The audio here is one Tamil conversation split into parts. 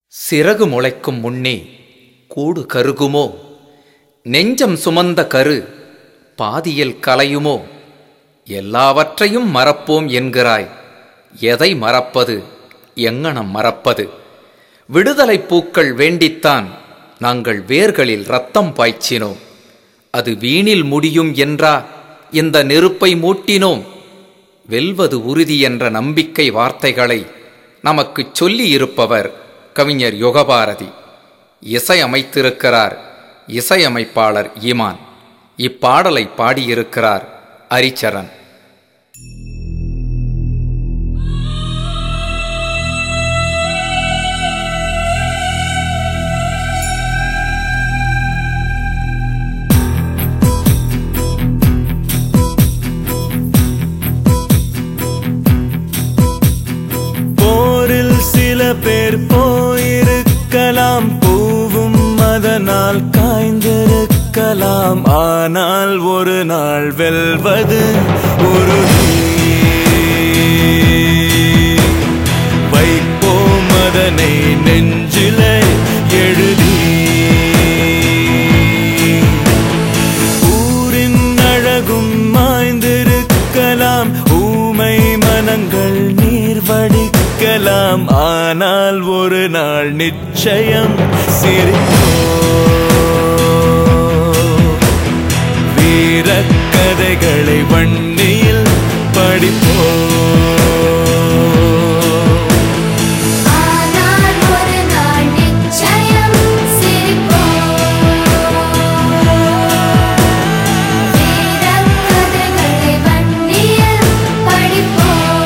சிறகு முளைக்கும் முன்னே கூடு கருகுமோ நெஞ்சம் சுமந்த கரு பாதியில் கலையுமோ எல்லாவற்றையும் மறப்போம் என்கிறாய் எதை மறப்பது எங்கனம் மறப்பது விடுதலைப் பூக்கள் வேண்டித்தான் நாங்கள் வேர்களில் ரத்தம் பாய்ச்சினோம் அது வீணில் முடியும் என்றா இந்த நெருப்பை மூட்டினோம் வெல்வது உறுதி என்ற நம்பிக்கை வார்த்தைகளை நமக்குச் சொல்லியிருப்பவர் கவிஞர் யுகபாரதி இசையமைத்திருக்கிறார் இசையமைப்பாளர் ஈமான் இப்பாடலை பாடியிருக்கிறார் அரிச்சரன் போரில் சில பேர் போயிருக்கலாம் பூவும் அதனால் காய்ந்திருக்கலாம் ஆனால் ஒரு நாள் வெல்வது உறுதி வைப்போம் அதனை நெஞ்சிலே எழுதி ஊரின் அழகும் மாய்ந்திருக்கலாம் ஊமை மனங்கள் நீர் வடிக்கலாம் ஆனால் ஒரு நாள் நிச்சயம் சிரிப்போ வீரக்கதைகளை வண்டியில் படிப்போ ஆனால் ஒரு நாள் நிச்சயம் சிரிப்போம் வீரக்கதைகளை வண்டியில் படிப்போம்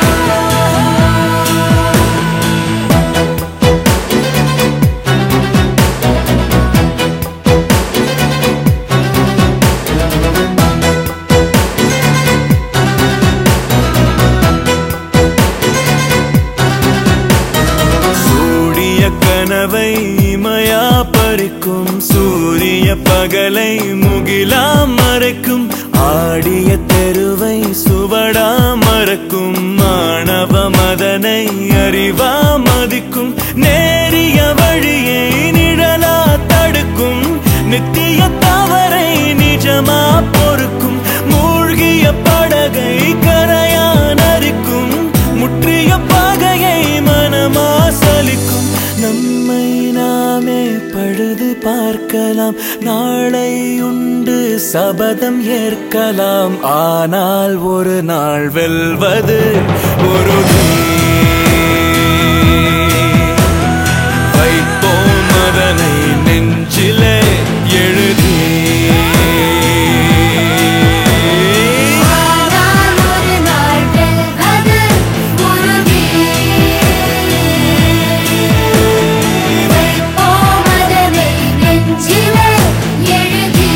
சூடிய கனவை இமையா பறிக்கும் சூரிய பகலை முகிலா மறைக்கும் ஆடிய தெருவை சுவடா மறக்கும் மாணவ மதனை அறிவா மதிக்கும் நேரிய வழியை நிழலா தடுக்கும் நித்திய தவறை நிஜமா பொறுக்கும் மூழ்கிய படகை கரையா நரிக்கும் முற்றிய பகையை மனமா சலிக்கும் நம்மை நாமே பழுது பார்க்கலாம் நாளை உண்டு சபதம் ஏற்கலாம் ஆனால் ஒரு நாள் வெல்வது ஒரு வைப்போம் அதனை நெஞ்சிலே எழுதி ஆனால் ஒரு நாள் வெல்வது உறுதி வைப்போம் அதனை நெஞ்சிலே எழுதி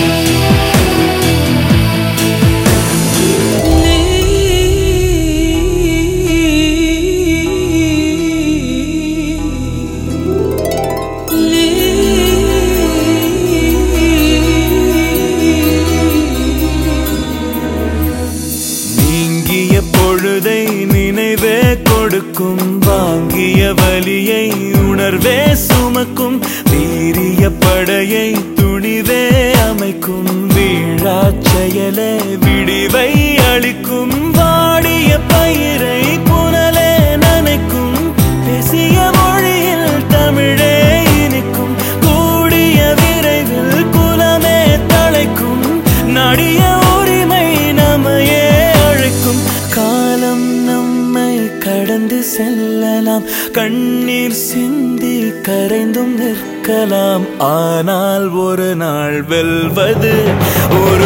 நீங்கிய பொழுதை நினைவே கொடுக்கும் வாங்கிய வலியை உணர்வே சுமக்கும் வீரிய படையை துணிவே அமைக்கும் வீழாச் செயலே விடிவை அளிக்கும் வாடிய பயிரை புனலே நனைக்கும் பேசிய மொழியில் தமிழே இனிக்கும் கூடிய விரைவில் குலமே தழைக்கும் நடிய உரிமை நம்மையே அழைக்கும் காலம் நம்மை கடந்து செல்லலாம் கண்ணீர் சிந்தி கரைந்தும் நிற்கலாம் ஆனால் ஒரு நாள் வெல்வது ஒரு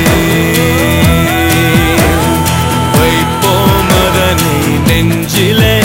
வைப்போம் அதனை நெஞ்சிலே